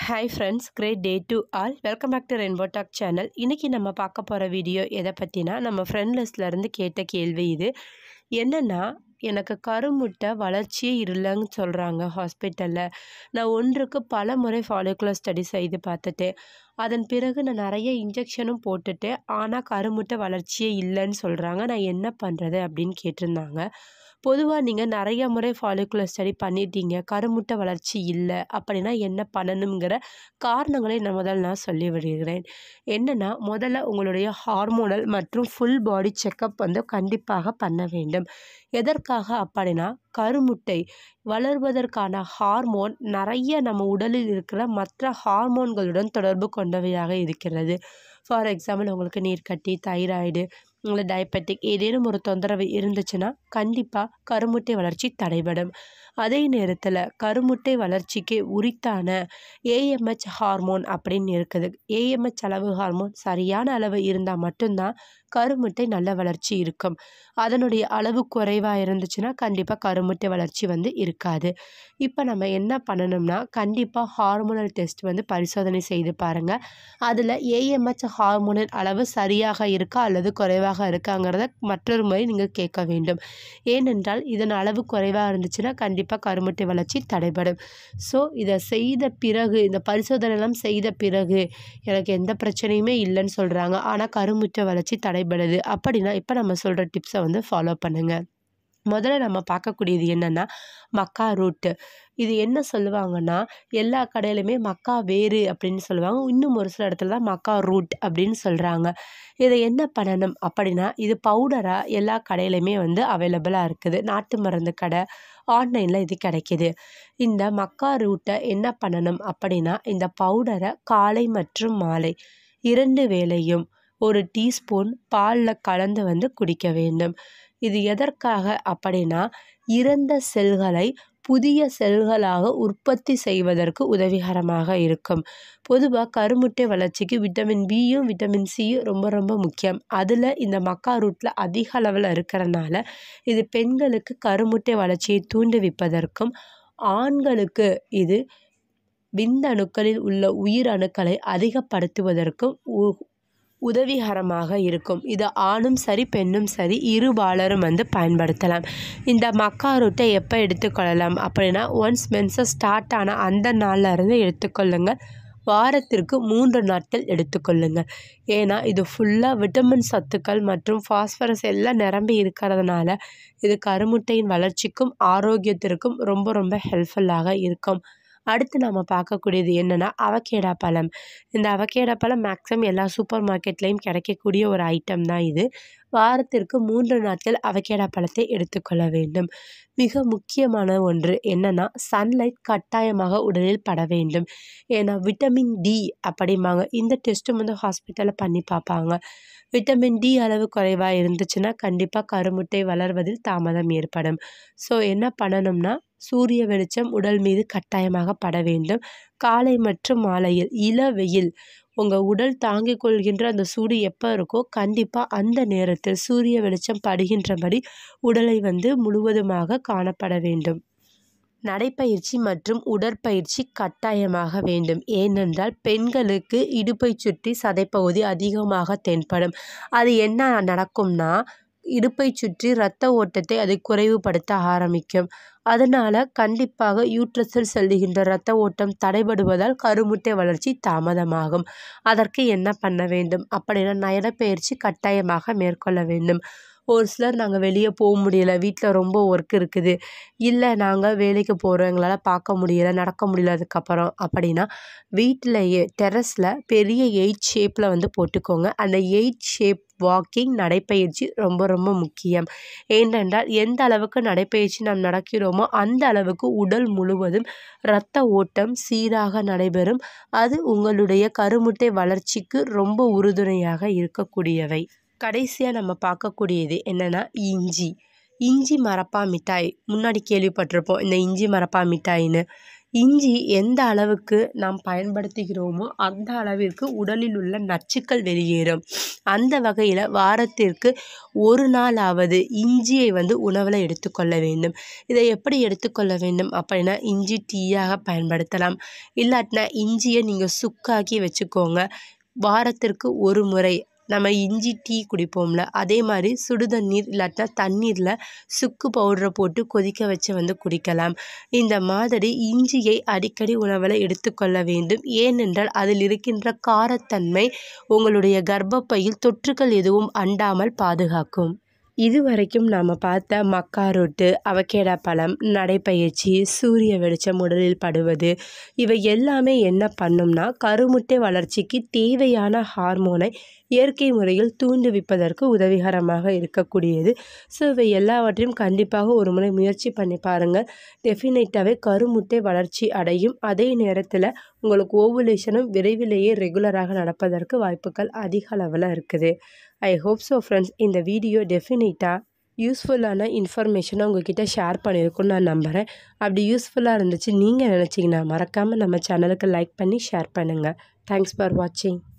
hi friends great day to all welcome back to rainbow talk channel இன்றைக்கி நம்ம பார்க்க போகிற வீடியோ எதை பற்றினா நம்ம ஃப்ரெண்ட் லிஸ்ட்லேருந்து கேட்ட கேள்வி இது என்னென்னா எனக்கு கருமுட்டை வளர்ச்சியே இல்லைன்னு சொல்கிறாங்க ஹாஸ்பிட்டலில் நான் ஒன்றுக்கு பல முறை ஃபாலிகுலர் ஸ்டடி செய்து பார்த்துட்டேன் அதன் பிறகு நான் நிறைய இன்ஜெக்ஷனும் போட்டுட்டேன் ஆனால் கருமுட்டை வளர்ச்சியே இல்லைன்னு சொல்கிறாங்க நான் என்ன பண்ணுறது அப்படின்னு கேட்டிருந்தாங்க பொதுவாக நீங்கள் நிறைய முறை ஃபாலிகுலர் ஸ்டடி பண்ணிட்டீங்க கருமுட்டை வளர்ச்சி இல்லை அப்படின்னா என்ன பண்ணணுங்கிற காரணங்களை நான் முதல்ல நான் சொல்லி விடுகிறேன் என்னென்னா முதல்ல உங்களுடைய ஹார்மோனல் மற்றும் ஃபுல் பாடி செக்கப் வந்து கண்டிப்பாக பண்ண வேண்டும் எதற்காக அப்படின்னா கருமுட்டை வளர்வதற்கான ஹார்மோன் நிறைய நம்ம உடலில் இருக்கிற மற்ற ஹார்மோன்களுடன் தொடர்பு கொண்டவையாக இருக்கிறது ஃபார் எக்ஸாம்பிள் உங்களுக்கு நீர்க்கட்டி தைராய்டு இல்லை டயபெட்டிக் ஏதேனும் ஒரு தொந்தரவு இருந்துச்சுன்னா கண்டிப்பாக கருமுட்டை வளர்ச்சி தடைபடும் அதே நேரத்தில் கருமுட்டை வளர்ச்சிக்கு உரித்தான ஏஎம்ஹெச் ஹார்மோன் அப்படின்னு இருக்குது ஏஎம்ஹெச் அளவு ஹார்மோன் சரியான அளவு இருந்தால் மட்டும்தான் கருமுட்டை நல்ல வளர்ச்சி இருக்கும் அதனுடைய அளவு குறைவாக இருந்துச்சுன்னா கண்டிப்பாக கருமுட்டை வளர்ச்சி வந்து இருக்காது இப்போ நம்ம என்ன பண்ணணும்னா கண்டிப்பாக ஹார்மோனல் டெஸ்ட் வந்து பரிசோதனை செய்து பாருங்கள் அதில் ஏஎம்ஹெச் ஹார்மோனின் அளவு சரியாக இருக்கா அல்லது குறைவாக இருக்காங்கிறத மற்றொரு முறை நீங்கள் கேட்க வேண்டும் ஏனென்றால் இதன் அளவு குறைவாக இருந்துச்சுன்னா கண்டிப்பாக கருமுட்டை வளர்ச்சி தடைபடும் ஸோ இதை செய்த பிறகு இந்த பரிசோதனைலாம் செய்த பிறகு எனக்கு எந்த பிரச்சனையுமே இல்லைன்னு சொல்கிறாங்க ஆனால் கருமுட்டை வளர்ச்சி தடைபடுது அப்படின்னா இப்போ நம்ம சொல்கிற டிப்ஸை வந்து ஃபாலோ பண்ணுங்கள் முதல்ல நம்ம பார்க்கக்கூடியது என்னென்னா மக்கா ரூட்டு இது என்ன சொல்லுவாங்கன்னா எல்லா கடையிலுமே மக்கா வேறு அப்படின்னு சொல்லுவாங்க இன்னும் ஒரு சில இடத்துல தான் மக்கா ரூட் அப்படின்னு சொல்கிறாங்க இதை என்ன பண்ணணும் அப்படின்னா இது பவுடராக எல்லா கடையிலையுமே வந்து அவைலபிளாக இருக்குது நாட்டு மருந்து கடை ஆன்லைனில் இது கிடைக்கிது இந்த மக்கா ரூட்டை என்ன பண்ணணும் அப்படின்னா இந்த பவுடரை காலை மற்றும் மாலை இரண்டு வேளையும் ஒரு டீஸ்பூன் பாலில் கலந்து வந்து குடிக்க வேண்டும் இது எதற்காக அப்படின்னா இறந்த செல்களை புதிய செல்களாக உற்பத்தி செய்வதற்கு உதவிகரமாக இருக்கும் பொதுவாக கருமுட்டை வளர்ச்சிக்கு விட்டமின் பியும் விட்டமின் சியும் ரொம்ப ரொம்ப முக்கியம் அதில் இந்த மக்கா ரூட்டில் அதிக அளவில் இருக்கிறனால இது பெண்களுக்கு கருமுட்டை வளர்ச்சியை தூண்டுவிப்பதற்கும் ஆண்களுக்கு இது விந்தணுக்களில் உள்ள உயிர் அணுக்களை அதிகப்படுத்துவதற்கும் உதவிகரமாக இருக்கும் இது ஆணும் சரி பெண்ணும் சரி இருபாலரும் வந்து பயன்படுத்தலாம் இந்த மக்கா ரூட்டை எப்போ எடுத்துக்கொள்ளலாம் அப்படின்னா ஒன்ஸ் மென்சஸ் ஸ்டார்ட் ஆன அந்த நாளில் இருந்து எடுத்துக்கொள்ளுங்கள் வாரத்திற்கு மூன்று நாட்கள் எடுத்துக்கொள்ளுங்கள் ஏன்னா இது ஃபுல்லாக விட்டமின் சத்துக்கள் மற்றும் ஃபாஸ்பரஸ் எல்லாம் நிரம்பி இருக்கிறதுனால இது கருமுட்டையின் வளர்ச்சிக்கும் ஆரோக்கியத்திற்கும் ரொம்ப ரொம்ப ஹெல்ப்ஃபுல்லாக இருக்கும் அடுத்து நம்ம பார்க்கக்கூடியது என்னென்னா அவகேடா பழம் இந்த அவகேடா பழம் மேக்ஸிமம் எல்லா சூப்பர் மார்க்கெட்லேயும் கிடைக்கக்கூடிய ஒரு ஐட்டம் தான் இது வாரத்திற்கு மூன்று நாட்கள் அவகேடா பழத்தை எடுத்துக்கொள்ள வேண்டும் மிக முக்கியமான ஒன்று என்னென்னா சன்லைட் கட்டாயமாக உடலில் பட வேண்டும் ஏன்னா விட்டமின் டி அப்படிம்பாங்க இந்த டெஸ்ட்டும் வந்து ஹாஸ்பிட்டலில் பண்ணி பார்ப்பாங்க விட்டமின் டி அளவு குறைவாக இருந்துச்சுன்னா கண்டிப்பாக கருமுட்டை வளர்வதில் தாமதம் ஏற்படும் ஸோ என்ன பண்ணணும்னா சூரிய வெளிச்சம் உடல் மீது கட்டாயமாக பட வேண்டும் காலை மற்றும் மாலையில் இள வெயில் உங்கள் உடல் தாங்கிக் கொள்கின்ற அந்த சூடு எப்போ இருக்கோ கண்டிப்பாக அந்த நேரத்தில் சூரிய வெளிச்சம் படுகின்றபடி உடலை வந்து முழுவதுமாக காணப்பட வேண்டும் நடைப்பயிற்சி மற்றும் உடற்பயிற்சி கட்டாயமாக வேண்டும் ஏனென்றால் பெண்களுக்கு இடுப்பை சுற்றி சதைப்பகுதி அதிகமாக தென்படும் அது என்ன நடக்கும்னா இடுப்பை சுற்றி இரத்த ஓட்டத்தை அது குறைவுபடுத்த ஆரம்பிக்கும் அதனால் கண்டிப்பாக யூட்ரஸில் செல்லுகின்ற இரத்த ஓட்டம் தடைபடுவதால் கருமுட்டை வளர்ச்சி தாமதமாகும் அதற்கு என்ன பண்ண வேண்டும் அப்படின்னா நடைப்பயிற்சி கட்டாயமாக மேற்கொள்ள வேண்டும் ஒரு சிலர் நாங்கள் வெளியே போக முடியல வீட்டில் ரொம்ப ஒர்க் இருக்குது இல்லை நாங்கள் வேலைக்கு போகிறோம் எங்களால் பார்க்க முடியல நடக்க முடியல அதுக்கப்புறம் அப்படின்னா வீட்டிலையே டெரஸில் பெரிய எயிட் ஷேப்பில் வந்து போட்டுக்கோங்க அந்த எயிட் ஷேப் வாக்கிங் நடைப்பயிற்சி ரொம்ப ரொம்ப முக்கியம் ஏனென்றால் எந்த அளவுக்கு நடைப்பயிற்சி நாம் நடக்கிறோமோ அந்த அளவுக்கு உடல் முழுவதும் இரத்த ஓட்டம் சீராக நடைபெறும் அது உங்களுடைய கருமுட்டை வளர்ச்சிக்கு ரொம்ப உறுதுணையாக இருக்கக்கூடியவை கடைசியாக நம்ம பார்க்கக்கூடியது என்னென்னா இஞ்சி இஞ்சி மரப்பா மிட்டாய் முன்னாடி கேள்விப்பட்டிருப்போம் இந்த இஞ்சி மரப்பா மிட்டாயின்னு இஞ்சி எந்த அளவுக்கு நாம் பயன்படுத்துகிறோமோ அந்த அளவிற்கு உடலில் உள்ள நச்சுக்கள் வெளியேறும் அந்த வகையில் வாரத்திற்கு ஒரு நாளாவது இஞ்சியை வந்து உணவில் எடுத்துக்கொள்ள வேண்டும் இதை எப்படி எடுத்துக்கொள்ள வேண்டும் அப்படின்னா இஞ்சி டீயாக பயன்படுத்தலாம் இல்லாட்டினா இஞ்சியை நீங்கள் சுக்காக்கி வச்சுக்கோங்க வாரத்திற்கு ஒரு முறை நம்ம இஞ்சி டீ குடிப்போம்ல அதே மாதிரி சுடுதண்ணீர் இல்லாட்டினா தண்ணீரில் சுக்கு பவுடரை போட்டு கொதிக்க வச்சு வந்து குடிக்கலாம் இந்த மாதிரி இஞ்சியை அடிக்கடி உணவில் எடுத்துக்கொள்ள வேண்டும் ஏனென்றால் அதில் இருக்கின்ற காரத்தன்மை உங்களுடைய கர்ப்பப்பையில் தொற்றுகள் எதுவும் அண்டாமல் பாதுகாக்கும் இதுவரைக்கும் நாம் பார்த்த மக்காரோட்டு அவகேடா பழம் நடைப்பயிற்சி சூரிய வெளிச்சம் உடலில் படுவது இவை எல்லாமே என்ன பண்ணும்னா கருமுட்டை வளர்ச்சிக்கு தேவையான ஹார்மோனை இயற்கை முறையில் தூண்டுவிப்பதற்கு உதவிகரமாக இருக்கக்கூடியது ஸோ இவை எல்லாவற்றையும் கண்டிப்பாக ஒரு முறை முயற்சி பண்ணி பாருங்கள் டெஃபினட்டாகவே கருமுட்டை வளர்ச்சி அடையும் அதே நேரத்தில் உங்களுக்கு ஓவுலேஷனும் விரைவிலேயே ரெகுலராக நடப்பதற்கு வாய்ப்புகள் அதிக அளவில் இருக்குது ஐ ஹோப் ஸோ ஃப்ரெண்ட்ஸ் இந்த வீடியோ டெஃபினட்டாக யூஸ்ஃபுல்லான இன்ஃபர்மேஷனை உங்ககிட்ட ஷேர் பண்ணியிருக்குன்னு நான் நம்புகிறேன் அப்படி யூஸ்ஃபுல்லாக இருந்துச்சு நீங்கள் நினச்சிங்கன்னா மறக்காமல் நம்ம சேனலுக்கு லைக் பண்ணி ஷேர் பண்ணுங்கள் தேங்க்ஸ் ஃபார் வாட்சிங்